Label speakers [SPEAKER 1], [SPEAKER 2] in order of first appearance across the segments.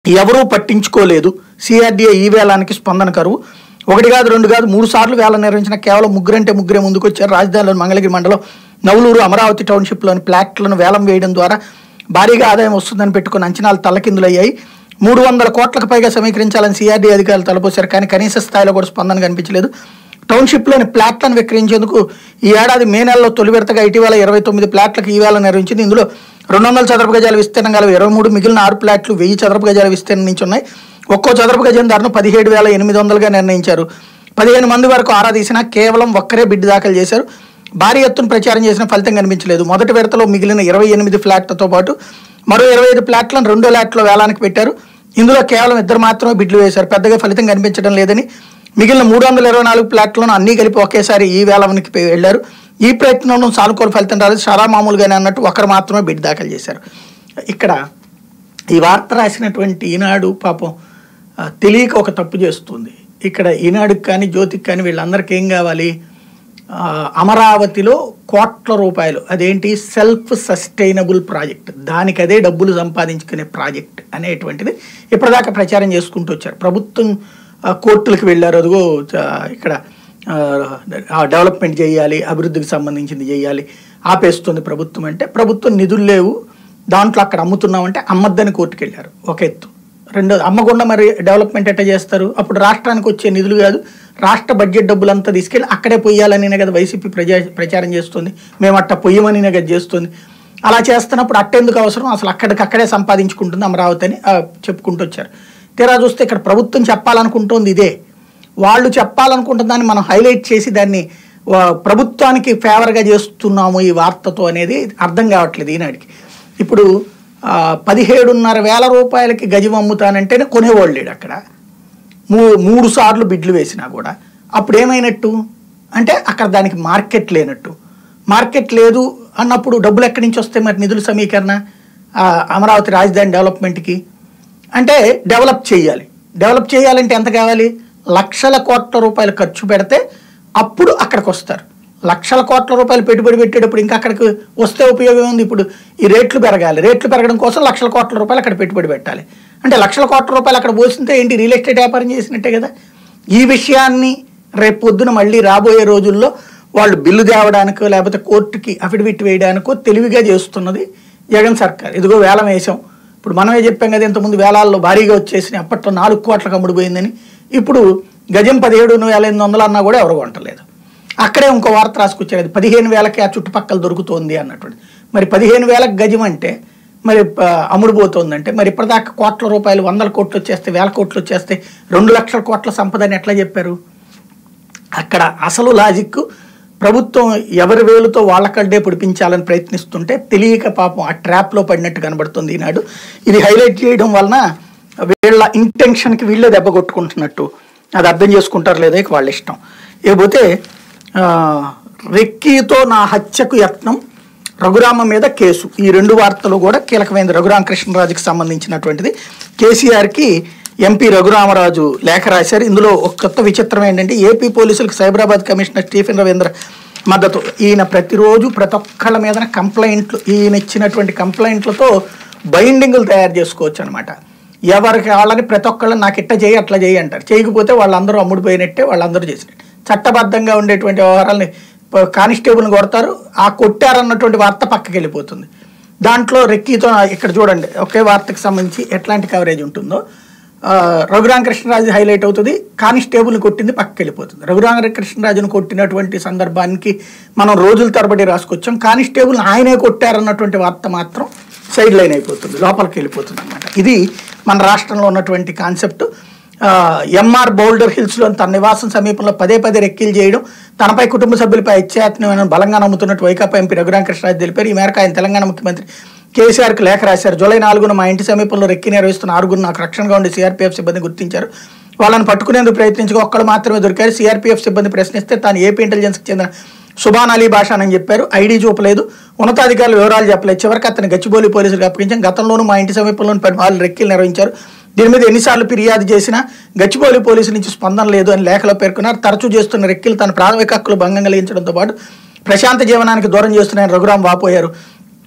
[SPEAKER 1] ఎవరూ పట్టించుకోలేదు సిఆర్డీఏ ఈ వేలానికి స్పందన కరువు ఒకటి కాదు రెండు కాదు మూడు సార్లు వేల నిర్వహించిన కేవలం ముగ్గురంటే ముగ్గురే ముందుకు వచ్చారు రాజధానిలోని మంగళగిరి మండలం నవలూరు అమరావతి టౌన్షిప్లోని ప్లాట్లను వేలం వేయడం ద్వారా భారీగా ఆదాయం వస్తుందని పెట్టుకున్న అంచనాలు తల్లకిందులయ్యాయి మూడు వందల కోట్లకు పైగా సమీకరించాలని సిఆర్డీ అధికారులు తలపోశారు కానీ కనీస స్థాయిలో కూడా స్పందన కనిపించలేదు టౌన్షిప్లోని ప్లాట్లను విక్రయించేందుకు ఈ ఏడాది మే నెలలో తొలి విడతగా ఇటీవల ఇరవై తొమ్మిది ప్లాట్లకు ఈ వేళ నిర్వహించింది ఇందులో రెండు వందల చదరపు గజాల విస్తీర్ణం గల ఇరవై మూడు మిగిలిన ఆరు ప్లాట్లు వెయ్యి చదరపు గజాల విస్తీర్ణం నుంచి ఉన్నాయి ఒక్కో చదరపు గజం ధరను పదిహేడు వేల ఎనిమిది వందలుగా నిర్ణయించారు పదిహేను మంది వరకు ఆరా తీసినా కేవలం ఒక్కరే బిడ్ దాఖలు చేశారు భారీ ఎత్తున ప్రచారం చేసిన ఫలితం కనిపించలేదు మొదటి విడతలో మిగిలిన ఇరవై ఎనిమిది ఫ్లాట్లతో పాటు మరో ఇరవై ఐదు ఫ్లాట్లను రెండో ఫ్లాట్లో వేలానికి పెట్టారు ఇందులో కేవలం ఇద్దరు మాత్రమే బిడ్లు వేశారు పెద్దగా ఫలితం కనిపించడం లేదని మిగిలిన మూడు వందల ఇరవై నాలుగు ప్లాట్లను అన్నీ కలిపి ఒకేసారి ఈ వేలానికి వెళ్ళారు ఈ ప్రయత్నంలో సానుకూల ఫలితం రాలేదు చాలా మామూలుగానే అన్నట్టు ఒకరు మాత్రమే బిడ్ దాఖలు చేశారు ఇక్కడ ఈ వార్త రాసినటువంటి ఈనాడు పాపం ఆ, తెలియక ఒక తప్పు చేస్తుంది ఇక్కడ ఈనాడుకి కానీ జ్యోతికి కానీ వీళ్ళందరికీ ఏం కావాలి ఆ, అమరావతిలో కోట్ల రూపాయలు అదేంటి సెల్ఫ్ సస్టైనబుల్ ప్రాజెక్ట్ దానికి అదే డబ్బులు సంపాదించుకునే ప్రాజెక్ట్ అనేటువంటిది ఇప్పటిదాకా ప్రచారం చేసుకుంటూ వచ్చారు ప్రభుత్వం ఆ, కోర్టులకు వెళ్ళారు అదిగో చ- ఇక్కడ ఆ, ఆ, డెవలప్మెంట్ చేయాలి అభివృద్ధికి సంబంధించింది చేయాలి ఆపేస్తుంది ప్రభుత్వం అంటే ప్రభుత్వం నిధులు లేవు దాంట్లో అక్కడ అమ్ముతున్నామంటే అమ్మద్దని కోర్టుకు వెళ్ళారు ఒక ఎత్తు రెండో అమ్మకుండా మరి డెవలప్మెంట్ ఎట్లా చేస్తారు అప్పుడు రాష్ట్రానికి వచ్చే నిధులు కాదు రాష్ట్ర బడ్జెట్ డబ్బులంతా తీసుకెళ్ళి అక్కడే పొయ్యాలని కదా వైసీపీ ప్రజా ప్రచారం చేస్తుంది మేము అట్ట పొయ్యమని కదా చేస్తుంది అలా చేస్తున్నప్పుడు అట్టెందుకు అవసరం అసలు అక్కడికి అక్కడే సంపాదించుకుంటుంది అమరావతి అని ఆ, చెప్పుకుంటూ వచ్చారు తీరా చూస్తే ఇక్కడ ప్రభుత్వం చెప్పాలనుకుంటోంది ఇదే వాళ్ళు చెప్పాలనుకుంటున్న దాన్ని మనం హైలైట్ చేసి దాన్ని ఆ, ప్రభుత్వానికి ఫేవర్గా చేస్తున్నాము ఈ వార్తతో అనేది అర్థం కావట్లేదు ఈనాటికి ఇప్పుడు ఆ, పదిహేడున్నర వేల రూపాయలకి గజం అమ్ముతానంటేనే కొనేవాళ్ళు లేడు అక్కడ మూ మూడు సార్లు బిడ్లు వేసినా కూడా అప్పుడు ఏమైనట్టు అంటే అక్కడ దానికి మార్కెట్ లేనట్టు మార్కెట్ లేదు అన్నప్పుడు డబ్బులు ఎక్కడి నుంచి వస్తాయి మరి నిధుల సమీకరణ ఆ, అమరావతి రాజధాని డెవలప్మెంట్కి అంటే డెవలప్ చేయాలి డెవలప్ చేయాలంటే ఎంత కావాలి లక్షల కోట్ల రూపాయలు ఖర్చు పెడితే అప్పుడు అక్కడికి వస్తారు లక్షల కోట్ల రూపాయలు పెట్టుబడి పెట్టేటప్పుడు ఇంకా అక్కడికి వస్తే ఉపయోగం ఉంది ఇప్పుడు ఈ రేట్లు పెరగాలి రేట్లు పెరగడం కోసం లక్షల కోట్ల రూపాయలు అక్కడ పెట్టుబడి పెట్టాలి అంటే లక్షల కోట్ల రూపాయలు అక్కడ పోసింటే ఏంటి రియల్ ఎస్టేట్ వ్యాపారం చేసినట్టే కదా ఈ విషయాన్ని రేపు పొద్దున మళ్ళీ రాబోయే రోజుల్లో వాళ్ళు బిల్లు తేవడానికో లేకపోతే కోర్టుకి అఫిడవిట్ వేయడానికో తెలివిగా చేస్తున్నది జగన్ సర్కార్ ఇదిగో వేలం వేసాం ఇప్పుడు మనమే చెప్పాం కదా ఇంతకుముందు వేలాల్లో భారీగా వచ్చేసినాయి అప్పట్లో నాలుగు కోట్లకు అమ్ముడుపోయిందని ఇప్పుడు గజం పదిహేడు వేల ఎనిమిది వందలు అన్నా కూడా ఎవరు కొంటలేదు అక్కడే ఇంకో వార్త రాసుకొచ్చారు అది పదిహేను వేలకి ఆ చుట్టుపక్కల దొరుకుతోంది అన్నటువంటి మరి పదిహేను వేలకు గజం అంటే మరి ప- అమ్ముడుపోతుందంటే మరి ఇప్పటిదాకా కోట్ల రూపాయలు వందల కోట్లు వచ్చేస్తే వేల కోట్లు వచ్చేస్తే రెండు లక్షల కోట్ల సంపదని ఎట్లా చెప్పారు అక్కడ అసలు లాజిక్ ప్రభుత్వం ఎవరి వేలుతో వాళ్ళకడ్డే పొడిపించాలని ప్రయత్నిస్తుంటే తెలియక పాపం ఆ ట్రాప్లో పడినట్టు కనబడుతుంది ఈనాడు ఇది హైలైట్ చేయడం వలన వీళ్ళ ఇంటెన్షన్కి వీళ్ళే దెబ్బ కొట్టుకుంటున్నట్టు అది అర్థం చేసుకుంటారు లేదా ఇక వాళ్ళ ఇష్టం ఇకపోతే ఆ, రెక్కీతో నా హత్యకు యత్నం రఘురామ మీద కేసు ఈ రెండు వార్తలు కూడా కీలకమైనది రఘురామ కృష్ణరాజుకి సంబంధించినటువంటిది కేసీఆర్కి ఎంపీ రఘురామరాజు లేఖ రాశారు ఇందులో ఒక కొత్త విచిత్రం ఏంటంటే ఏపీ పోలీసులకు సైబరాబాద్ కమిషనర్ స్టీఫెన్ రవీంద్ర మద్దతు ఈయన ప్రతిరోజు ప్రతి ఒక్కళ్ళ మీద కంప్లైంట్లు ఈయన ఇచ్చినటువంటి కంప్లైంట్లతో బైండింగ్లు తయారు చేసుకోవచ్చు అనమాట ఎవరికి వాళ్ళని ప్రతి ఒక్కళ్ళని నాకు ఇట్ట చేయి అట్లా చేయి అంటారు చేయకపోతే వాళ్ళందరూ అమ్ముడుపోయినట్టే వాళ్ళందరూ చేసినట్టు చట్టబద్ధంగా ఉండేటువంటి వ్యవహారాలని ప- కానిస్టేబుల్ని కొడతారు ఆ కొట్టారన్నటువంటి వార్త పక్కకి వెళ్ళిపోతుంది దాంట్లో రెక్కీతో ఇక్కడ చూడండి ఒకే వార్తకు సంబంధించి ఎట్లాంటి కవరేజ్ ఉంటుందో ఆ, రఘురామ కృష్ణరాజు హైలైట్ అవుతుంది కానిస్టేబుల్ని కొట్టింది పక్కకి వెళ్ళిపోతుంది రఘురామ కృష్ణరాజును కొట్టినటువంటి సందర్భానికి మనం రోజుల తరబడి రాసుకొచ్చాం కానిస్టేబుల్ని ఆయనే కొట్టారన్నటువంటి వార్త మాత్రం సైడ్ లైన్ అయిపోతుంది లోపలికి వెళ్ళిపోతుంది అనమాట ఇది మన రాష్ట్రంలో ఉన్నటువంటి కాన్సెప్ట్ ఎంఆర్ బౌల్డర్ హిల్స్లో తన నివాసం సమీపంలో పదే పదే రెక్కీలు చేయడం తనపై కుటుంబ సభ్యులపై అత్యాత్మీయమైన బలంగా నమ్ముతున్నట్టు వైకాపా ఎంపీ రఘురామ కృష్ణరాజు తెలిపారు ఈ మేరకు ఆయన తెలంగాణ ముఖ్యమంత్రి కేసీఆర్కి లేఖ రాశారు జూలై నాలుగున మా ఇంటి సమీపంలో రెక్కి నిర్వహిస్తున్న ఆరుగురు నాకు రక్షణగా ఉండే సిఆర్పీఎఫ్ సిబ్బంది గుర్తించారు వాళ్ళని పట్టుకునేందుకు ప్రయత్నించగా ఒక్కళ్ళు మాత్రమే దొరికారు సిఆర్పీఎఫ్ సిబ్బంది ప్రశ్నిస్తే తాను ఏపీ ఇంటెలిజెన్స్కి చెందిన సుబాన్ అలీ భాష అని చెప్పారు ఐడి చూపలేదు ఉన్నతాధికారులు వివరాలు చెప్పలేదు చివరికి అతను గచ్చిబౌలి పోలీసులకు అప్పగించాం గతంలోనూ మా ఇంటి సమీపంలోని పది వాళ్ళు రెక్కీలు నిర్వహించారు దీని మీద ఎన్నిసార్లు ఫిర్యాదు చేసినా గచ్చిబౌలి పోలీసుల నుంచి స్పందన లేదు అని లేఖలో పేర్కొన్నారు తరచూ చేస్తున్న రెక్కీలు తన ప్రాథమిక హక్కులు భంగం కలిగించడంతో పాటు ప్రశాంత జీవనానికి దూరం చేస్తున్నాయని రఘురాం వాపోయారు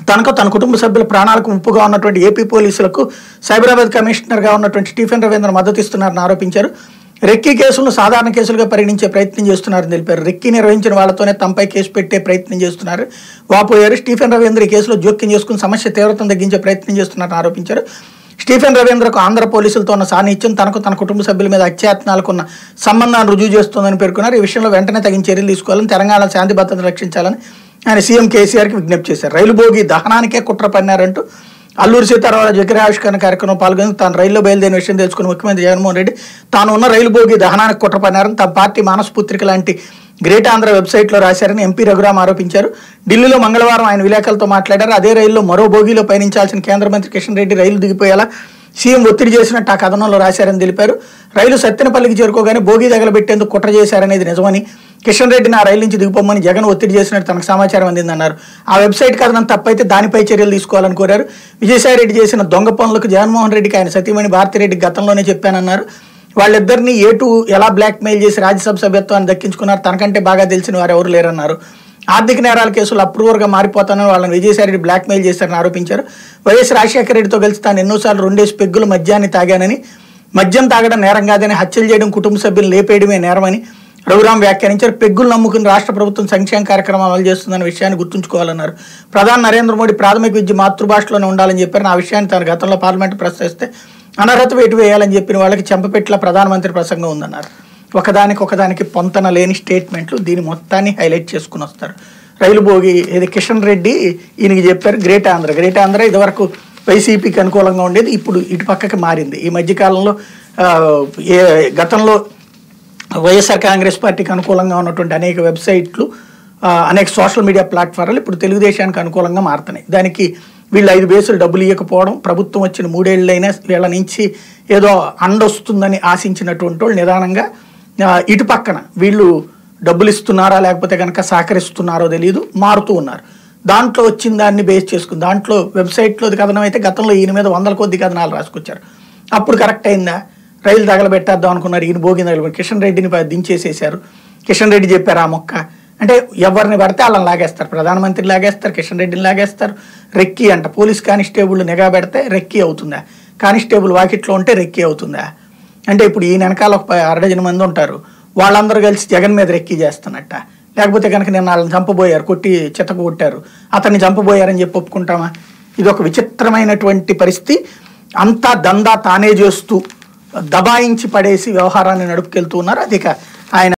[SPEAKER 1] తనకు తన కుటుంబ సభ్యుల ప్రాణాలకు ముప్పుగా ఉన్నటువంటి ఏపీ పోలీసులకు సైబరాబాద్ కమిషనర్గా ఉన్నటువంటి స్టీఫెన్ రవీంద్ర మద్దతు ఇస్తున్నారని ఆరోపించారు రెక్కీ కేసులను సాధారణ కేసులుగా పరిగణించే ప్రయత్నం చేస్తున్నారని తెలిపారు రెక్కీ నిర్వహించిన వాళ్ళతోనే తమపై కేసు పెట్టే ప్రయత్నం చేస్తున్నారు వాపోయారు స్టీఫెన్ రవీంద్ర ఈ కేసులో జోక్యం చేసుకుని సమస్య తీవ్రతను తగ్గించే ప్రయత్నం చేస్తున్నారని ఆరోపించారు స్టీఫెన్ రవీంద్రకు ఆంధ్ర పోలీసులతో ఉన్న సాన్నిధ్యం తనకు తన కుటుంబ సభ్యుల మీద అత్యాత్నాలకు ఉన్న సంబంధాన్ని రుజువు చేస్తోందని పేర్కొన్నారు ఈ విషయంలో వెంటనే తగిన చర్యలు తీసుకోవాలని తెలంగాణ శాంతి భద్రతను రక్షించాలని ఆయన సీఎం కేసీఆర్కి విజ్ఞప్తి చేశారు రైలు బోగి దహనానికే కుట్ర పన్నారంటూ అల్లూరు సీతారామరాజు విగ్రహావిష్కరణ కార్యక్రమం పాల్గొని తాను రైల్లో బయలుదేరిన విషయం తెలుసుకున్న ముఖ్యమంత్రి జగన్మోహన్ రెడ్డి తాను ఉన్న రైలు బోగి దహనానికి కుట్ర పన్నారని తమ పార్టీ మానసపుత్రిక లాంటి గ్రేట్ ఆంధ్ర వెబ్సైట్లో రాశారని ఎంపీ రఘురామ్ ఆరోపించారు ఢిల్లీలో మంగళవారం ఆయన విలేకరులతో మాట్లాడారు అదే రైల్లో మరో బోగిలో పయనించాల్సిన కేంద్ర మంత్రి కిషన్ రెడ్డి రైలు దిగిపోయేలా సీఎం ఒత్తిడి చేసినట్టు ఆ కథనంలో రాశారని తెలిపారు రైలు సత్తెనపల్లికి చేరుకోగానే బోగి తగలబెట్టేందుకు కుట్ర చేశారనేది నిజమని కిషన్ రెడ్డిని ఆ రైలు నుంచి దిగిపోమని జగన్ ఒత్తిడి చేసినట్టు తనకు సమాచారం అందిందన్నారు ఆ వెబ్సైట్ కథనం తప్పైతే దానిపై చర్యలు తీసుకోవాలని కోరారు విజయసాయి రెడ్డి చేసిన దొంగ పనులకు జగన్మోహన్ రెడ్డికి ఆయన సతీమణి భారతిరెడ్డి గతంలోనే చెప్పానన్నారు వాళ్ళిద్దరిని ఏటు ఎలా బ్లాక్మెయిల్ చేసి రాజ్యసభ సభ్యత్వాన్ని దక్కించుకున్నారు తనకంటే బాగా తెలిసిన వారు ఎవరు లేరన్నారు ఆర్థిక నేరాల కేసులు అప్రూవర్గా మారిపోతానని వాళ్ళని విజయసాయిరెడ్డి బ్లాక్మెయిల్ చేశారని ఆరోపించారు వైఎస్ రాజశేఖర రెడ్డితో కలిసి తాను ఎన్నోసార్లు రెండేసి పెగ్గులు మద్యాన్ని తాగానని మద్యం తాగడం నేరం కాదని హత్యలు చేయడం కుటుంబ సభ్యులు లేపేయడమే నేరమని రఘురాం వ్యాఖ్యానించారు పెగ్గులు నమ్ముకుని రాష్ట్ర ప్రభుత్వం సంక్షేమ కార్యక్రమాలు అమలు చేస్తుందన్న విషయాన్ని గుర్తుంచుకోవాలన్నారు ప్రధాని నరేంద్ర మోడీ ప్రాథమిక విద్య మాతృభాషలోనే ఉండాలని చెప్పారు ఆ విషయాన్ని తన గతంలో పార్లమెంట్ ప్రశ్నిస్తే అనర్హత వేటు వేయాలని చెప్పిన వాళ్ళకి చెంపపెట్ల ప్రధానమంత్రి ప్రసంగం ఉందన్నారు ఒకదానికి ఒకదానికి పొంతన లేని స్టేట్మెంట్లు దీని మొత్తాన్ని హైలైట్ చేసుకుని వస్తారు రైలు భోగి ఇది కిషన్ రెడ్డి ఈయనకి చెప్పారు గ్రేట్ ఆంధ్ర గ్రేట్ ఆంధ్ర ఇదివరకు వైసీపీకి అనుకూలంగా ఉండేది ఇప్పుడు ఇటు పక్కకి మారింది ఈ మధ్యకాలంలో ఆ, ఏ గతంలో వైఎస్ఆర్ కాంగ్రెస్ పార్టీకి అనుకూలంగా ఉన్నటువంటి అనేక వెబ్సైట్లు ఆ, అనేక సోషల్ మీడియా ప్లాట్ఫారాలు ఇప్పుడు తెలుగుదేశానికి అనుకూలంగా మారుతున్నాయి దానికి వీళ్ళు ఐదు బేసులు డబ్బులు ఇవ్వకపోవడం ప్రభుత్వం వచ్చిన మూడేళ్ళైనా వీళ్ళ నుంచి ఏదో అండొస్తుందని ఆశించినటువంటి వాళ్ళు నిదానంగా ఆ, ఇటు పక్కన వీళ్ళు డబ్బులు ఇస్తున్నారా లేకపోతే కనుక సహకరిస్తున్నారో తెలియదు మారుతూ ఉన్నారు దాంట్లో వచ్చిన దాన్ని బేస్ చేసుకుని దాంట్లో వెబ్సైట్లో కథనం అయితే గతంలో ఈయన మీద వందల కొద్ది కథనాలు రాసుకొచ్చారు అప్పుడు కరెక్ట్ అయిందా రైలు తగలబెట్టేద్దాం అనుకున్నారు ఈయన భోగి తగలబెట్టి కిషన్ రెడ్డిని ప- దించేసేశారు కిషన్ రెడ్డి చెప్పారు ఆ మొక్క అంటే ఎవరిని పడితే వాళ్ళని లాగేస్తారు ప్రధానమంత్రి లాగేస్తారు కిషన్ రెడ్డిని లాగేస్తారు రెక్కి అంట పోలీస్ కానిస్టేబుల్ నిఘా పెడితే రెక్కి అవుతుందా కానిస్టేబుల్ వాకిట్లో ఉంటే రెక్కి అవుతుందా అంటే ఇప్పుడు ఈయన వెనకాల ఒక ప- అరడజన మంది ఉంటారు వాళ్ళందరూ కలిసి జగన్ మీద రెక్కి చేస్తున్నట్ట లేకపోతే కనుక నేను వాళ్ళని చంపబోయారు కొట్టి చెత్తకు కొట్టారు అతన్ని చంపబోయారని చెప్పి ఒప్పుకుంటామా ఇది ఒక విచిత్రమైనటువంటి పరిస్థితి అంతా దందా తానే చేస్తూ దబాయించి పడేసి వ్యవహారాన్ని నడుపుకెళ్తూ ఉన్నారు అది ఇక ఆయన